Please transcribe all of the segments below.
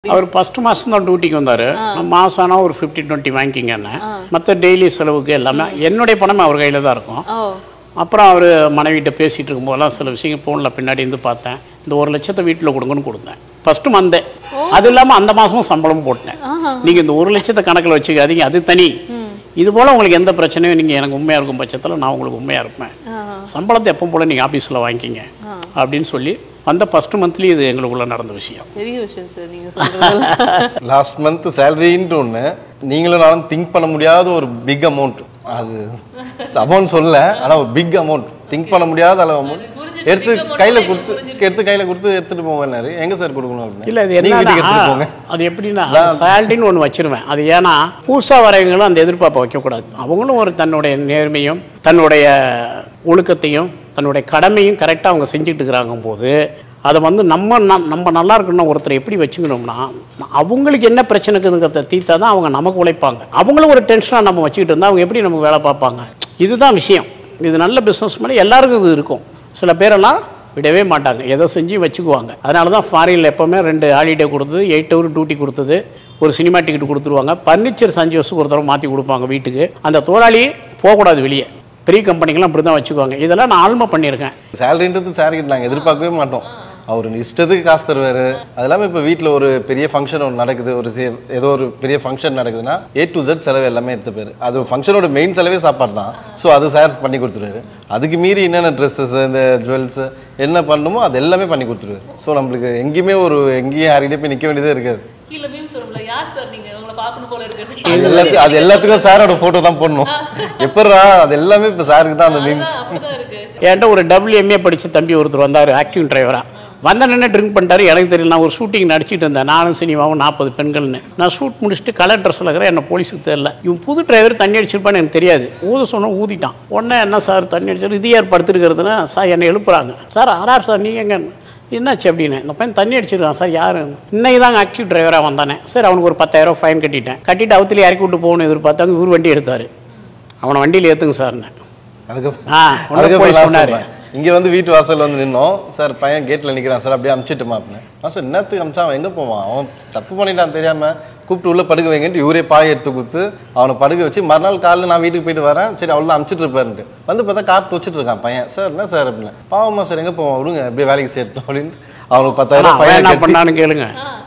அவர் first மாதம் தான் டியூட்டிக்கு வந்தார் மாதம் ஆனால் ஒரு ஃபிஃப்டி டுவெண்ட்டி வாங்கிக்கிங்கன்னு மற்ற டெய்லி செலவுக்கு எல்லாமே என்னுடைய பணமே அவர் கையில் தான் இருக்கும் ஓ அப்புறம் அவர் மனைவிட்ட பேசிகிட்டு இருக்கும்போதெல்லாம் சில விஷயங்கள் ஃபோனில் பின்னாடி இருந்து பார்த்தேன் இந்த ஒரு லட்சத்தை வீட்டில் கொடுங்கன்னு கொடுத்தேன் ஃபஸ்ட்டு வந்தேன் அது இல்லாமல் அந்த மாதமும் சம்பளம் போட்டேன் ஆஹா. நீங்கள் இந்த ஒரு லட்சத்தை கணக்கில் வச்சுக்காதீங்க அது தனி இது போல் உங்களுக்கு எந்த பிரச்சனையும் நீங்கள் எனக்கு உண்மையாக இருக்கும் பட்சத்தில் நான் உங்களுக்கு உண்மையாக இருப்பேன் ஆஹா. சம்பளத்தை எப்போ போல் நீங்கள் ஆஃபீஸில் வாங்கிக்கிங்க அப்படின்னு சொல்லி வந்த ஃபஸ்ட்டு மந்த்லி இது எங்களுக்குள்ள நடந்த விஷயம் பெரிய விஷயம் சார் நீங்க சொல்றதெல்லாம் லாஸ்ட் மந்த் சேலரின்ட்டு ஒன்று நீங்களும் நானும் திங்க் பண்ண முடியாத ஒரு பிக் அமௌண்ட் அது அமௌண்ட் சொல்ல ஆனால் ஒரு பிக் அமௌண்ட் திங்க் பண்ண முடியாத அளவு அமௌண்ட் எடுத்து கையில் கொடுத்து எடுத்து கையில் கொடுத்து எடுத்துட்டு போவேன்னாரு எங்க சார் கொடுக்கணும் அப்படின்னு இல்லை அது நீங்க வீட்டுக்கு எடுத்துட்டு என்ன போங்க அது எப்படின்னா சேலரின்னு ஒன்று வச்சிருவேன் அது ஏன்னா புதுசாக வரவங்களும் அந்த எதிர்பார்ப்பை வைக்கக்கூடாது அவங்களும் ஒரு தன்னுடைய நேர்மையும் தன்னுடைய ஒழுக்கத்தையும் தன்னுடைய கடமையும் கரெக்டாக அவங்க செஞ்சுட்டு இருக்கிறாங்க போது அதை வந்து நம்ம ந- நம்ம நல்லா இருக்கணும் ஒருத்தரை எப்படி வச்சுக்கணும்னா அவங்களுக்கு என்ன பிரச்சனை இருக்குதுங்கிறத தீர்த்தா தான் அவங்க நமக்கு உழைப்பாங்க அவங்களும் ஒரு டென்ஷனாக நம்ம வச்சுக்கிட்டு இருந்தால் அவங்க எப்படி நமக்கு வேலை பார்ப்பாங்க இதுதான் விஷயம் இது நல்ல பிஸ்னஸ் மேலே எல்லாருக்கும் இது இருக்கும் சில பேரெல்லாம் விடவே மாட்டாங்க எதை செஞ்சு வச்சுக்குவாங்க அதனால தான் ஃபாரினில் எப்போவுமே ரெண்டு ஹாலிடே கொடுத்தது எயிட் ஹவர் டியூட்டி கொடுத்தது ஒரு சினிமா டிக்கெட் கொடுத்துருவாங்க ஃபர்னிச்சர் அஞ்சு வருஷத்துக்கு ஒரு தடவை மாற்றி கொடுப்பாங்க வீட்டுக்கு அந்த தொழிலாளி போகக்கூடாது வெளியே பெரிய கம்பெனிக்கெல்லாம் அப்படி தான் வச்சுக்குவாங்க இதெல்லாம் நான் ஆல்மா பண்ணியிருக்கேன் சேலரின்றது சார் கிட்ட நாங்கள் எதிர்பார்க்கவே மாட்டோம் அவர் இஷ்டத்துக்கு காசு தருவார் அது இல்லாமல் இப்போ வீட்டில் ஒரு பெரிய ஃபங்க்ஷன் ஒன்று நடக்குது ஒரு சே- ஏதோ ஒரு பெரிய ஃபங்க்ஷன் நடக்குதுன்னா ஏ டு Z செலவு எல்லாமே எடுத்து போயிரு அது ஃபங்க்ஷனோட மெயின் செலவே சாப்பாடு தான் ஸோ அது சார் பண்ணி கொடுத்துருவாரு அதுக்கு மீறி என்னென்ன ட்ரெஸ்ஸஸ் இந்த ஜுவல்ஸ் என்ன பண்ணணுமோ அது எல்லாமே பண்ணி கொடுத்துருவாரு ஸோ நம்மளுக்கு எங்கேயுமே ஒரு எங்கேயும் யார்கிட்டயும் போய் நிற்க வேண்டியதே இருக்காது கீழ மீம்ஸ் வரும்ல யார் சார் நீங்க உங்களை பார்க்கணும் போல இருக்கு அது எல்லாத்துக்கும் அது எல்லாத்துக்கும் சாரோட ஃபோட்டோ தான் போடணும் எப்பட்றா அது எல்லாமே இப்போ சாருக்கு தான் அந்த மீன்ஸ் அப்படிதான் இருக்கு என்கிட்ட ஒரு டபிள்யூஎம்ஏ படித்த தம்பி ஒருத்தர் வந்தார் ஆக்டிவ் டிரைவராக வந்த நின்று ட்ரிங்க் பண்ணிட்டாரு எனக்கு தெரியல நான் ஒரு ஷூட்டிங் நடிச்சிட்டு இருந்தேன் நானும் சினிமாவும் நாற்பது பெண்கள்னு நான் ஷூட் முடிச்சுட்டு கலர் ட்ரெஸ்ஸில் இருக்கிறேன் என்ன போலீஸுக்கு தெரியல இவன் புது டிரைவர் தண்ணி அடிச்சிருப்பான்னு எனக்கு தெரியாது ஊத சொன்னா ஊதிட்டான் உடனே என்ன சார் தண்ணி அடிச்சாரு இது யார் படுத்துருக்கிறதுனா சார் என்னை எழுப்புறாங்க சார் ஆறார் சார் நீங்கள் எங்க என்னாச்சு அப்படின்னு இந்த பையன் தண்ணி அடிச்சிருக்கான் சார் யாரு இன்னைக்கு தாங்க ஆக்டிவ் டிரைவராக வந்தானே சார் அவனுக்கு ஒரு பத்தாயிரம் ஃபைன் கட்டிட்டேன் கட்டிட்டு அவத்துல இறக்கி விட்டு போகணும்னு எதிர்பார்த்தாங்க இவர் வண்டி எடுத்தார் அவனை வண்டியில் ஏற்றுங்க சார்னு அதுக்கு ஆ உடனே அதுக்கப்புறம் போய் நான் சொன்னார் சொல்றேன். இங்க வந்து வீட்டு வாசல்ல வந்து நின்னோம் சார் பையன் கேட்ல நிக்கிறான் சார் அப்படியே அமுச்சிட்டுமா அப்படின்னு நான் சார் என்னத்துக்கு அமிச்சான் அவன் எங்க போவான் அவன் தப்பு பண்ணிட்டான் தெரியாம கூப்பிட்டு உள்ள படுக்க வைங்கன்ட்டு இவரே பாய் எடுத்து கொடுத்து அவனை படுக்க வச்சு மறுநாள் காலைல நான் வீட்டுக்கு போயிட்டு வரேன் சரி அவ்வளோ அமிச்சிட்டு இருப்பாருன்ட்டு வந்து பார்த்தா காத்து வச்சுட்டு இருக்கான் பையன் சார் என்ன சார் அப்படின்னு பாவமா சார் எங்க போவான் விடுங்க அப்படியே வேலைக்கு சேர்த்தோம் அப்படின்னு அவனுக்கு ஆனா, பத்தாயிரம் அவன் என்ன பையன் பண்ணான்னு கேளுங்க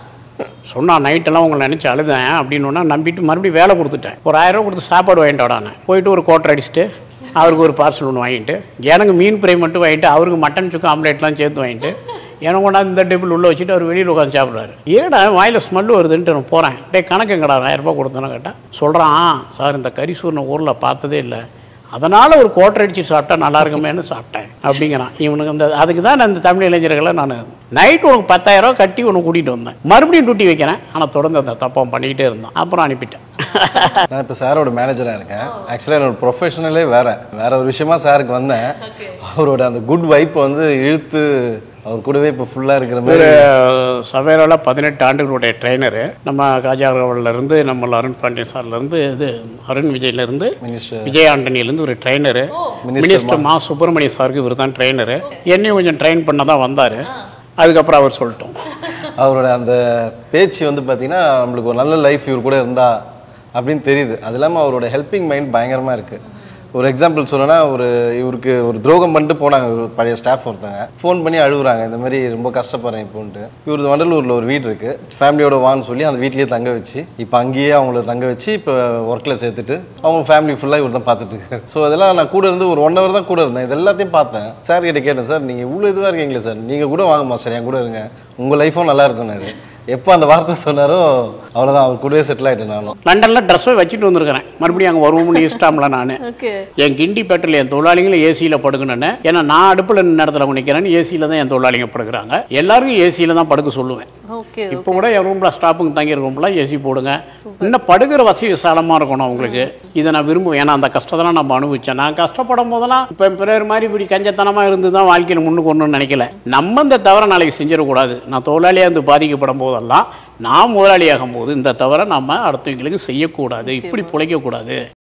சொன்னான் நைட்டெல்லாம் உங்களை நினச்சி அழுதேன் அப்படின்னா நம்பிட்டு மறுபடியும் வேலை கொடுத்துட்டேன் ஒரு ஆயிரம் ரூபா கொடுத்து சாப்பாடு வாங்கிட்டு வரானே போயிட்டு ஒரு கோட்டர் அடிச்சுட்டு அவருக்கு ஒரு பார்சல் ஒன்று வாங்கிட்டு எனக்கு மீன் ஃப்ரை மட்டும் வாங்கிட்டு அவருக்கு மட்டன் சுக்கு ஆம்லேட்லாம் சேர்த்து வாங்கிட்டு எனக்கு கொண்டாந்து இந்த டேபிள் உள்ளே வச்சுட்டு அவர் வெளியில் உட்காந்து சாப்பிட்றாரு ஏடா வாயில் ஸ்மெல் வருதுன்ட்டு நான் போகிறேன் டே கணக்கு எங்கடா ஆயிரம் ரூபாய் கொடுத்தேன்னு கேட்டேன் சொல்கிறான் சார் இந்த கறி சூர்ண ஊரில் பார்த்ததே இல்லை அதனால் ஒரு கோட்டர் அடிச்சு சாப்பிட்டா நல்லா இருக்குமேன்னு சாப்பிட்டேன் அப்படிங்கிறான் இவனுக்கு இந்த அதுக்கு தான் நான் இந்த தமிழ் இளைஞர்களை நான் நைட்டு உனக்கு பத்தாயிரம் ரூபாய் கட்டி உனக்கு கூட்டிகிட்டு வந்தேன் மறுபடியும் டியூட்டி வைக்கிறேன் ஆனால் தொடர்ந்து அந்த தப்பம் பண்ணிக்கிட்டே இருந்தான் அப்புறம் அனுப்பிட்டேன் நான் இப்போ சாரோட மேனேஜராக இருக்கேன் ஆக்சுவலாக என்னோட ப்ரொஃபஷனலே வேற வேற ஒரு விஷயமா சாருக்கு வந்தேன் அவரோட அந்த குட் வைப்பை வந்து இழுத்து அவர் கூடவே இப்போ ஃபுல்லாக இருக்கிற மாதிரி ஒரு சவேராவில் பதினெட்டு ஆண்டுகளுடைய ட்ரெயினரு நம்ம காஜாவிலேருந்து நம்ம அருண் பாண்டியன் சார்லேருந்து இது அருண் விஜய்லேருந்து மினிஸ்டர் விஜய் ஆண்டனிலேருந்து ஒரு ட்ரெயினரு மினிஸ்டர் மா சுப்பிரமணிய சாருக்கு இவர் தான் ட்ரெயினரு என்னையும் கொஞ்சம் ட்ரெயின் பண்ண தான் வந்தார் அதுக்கப்புறம் அவர் சொல்லிட்டோம் அவரோட அந்த பேச்சு வந்து பார்த்தீங்கன்னா நம்மளுக்கு ஒரு நல்ல லைஃப் இவர் கூட இருந்தா அப்படின்னு தெரியுது அது இல்லாமல் அவரோட ஹெல்பிங் மைண்ட் பயங்கரமாக இருக்கு ஒரு எக்ஸாம்பிள் சொல்லணும்னா ஒரு இவருக்கு ஒரு துரோகம் பண்ணிட்டு போனாங்க ஒரு பழைய ஸ்டாஃப் ஒருத்தங்க ஃபோன் பண்ணி அழுகுறாங்க இந்த மாதிரி ரொம்ப கஷ்டப்படுறேன் இப்போன்ட்டு இவருக்கு வண்டலூரில் ஒரு வீடு இருக்கு ஃபேமிலியோட வான்னு சொல்லி அந்த வீட்லயே தங்க வச்சு இப்போ அங்கேயே அவங்கள தங்க வச்சு இப்போ ஒர்க்கில் சேர்த்துட்டு அவங்க ஃபேமிலி ஃபுல்லாக இவர் தான் பார்த்துட்டு இருக்காரு ஸோ அதெல்லாம் நான் கூட இருந்து ஒரு ஒன் ஹவர் தான் கூட இருந்தேன் இது எல்லாத்தையும் பார்த்தேன் சார் கிட்ட கேட்டேன் சார் நீங்கள் இவ்வளோ இதுவாக இருக்கீங்களே சார் நீங்கள் கூட வாங்கம்மா சார் என் கூட இருங்க உங்கள் லைஃபும் நல்லா இருக்கும்னாரு எப்போ அந்த வார்த்தை சொன்னாரோ அவ்வளோதான் அவர் கூடவே செட்டில் ஆகிட்டேன் நானும் லண்டனில் ட்ரெஸ்ஸை வச்சுட்டு வந்திருக்கிறேன் மறுபடியும் அங்கே வருவோம்னு இஷ்டாமல நான் ஓகே என் கிண்டி பேட்டில் என் தொழிலாளிகளும் ஏசியில் படுக்கணுன்னு ஏன்னா நான் அடுப்பில் நேரத்தில் நிற்கிறேன்னு ஏசியில் தான் என் தொழிலாளிங்க படுக்கிறாங்க எல்லாருக்கும் ஏசியில் தான் படுக்க சொல்லுவேன் ஓகே இப்போ கூட என் ரூமில் ஸ்டாஃபுங்க தங்கி ரூம்லாம் ஏசி போடுங்க இன்னும் படுக்கிற வசதி விசாலமாக இருக்கணும் அவங்களுக்கு இதை நான் விரும்புவேன் ஏன்னா அந்த கஷ்டத்தெல்லாம் நம்ம அனுபவிச்சேன் நான் கஷ்டப்படும் போதெல்லாம் இப்போ பிறர் மாதிரி இப்படி கஞ்சத்தனமாக இருந்து தான் வாழ்க்கையில் முன்னுக்கு வரணும்னு நினைக்கல நம்ம இந்த தவிர நாளைக்கு செஞ்சிடக்கூடாது நான் தொழிலாளியாக இருந்து பாதிக்கப்படும் போதெல்லாம் நான் முதலாளியாகும் போது இந்த தவிர நம்ம அடுத்தவங்களுக்கு செய்யக்கூடாது இப்படி பிழைக்கக்கூடாது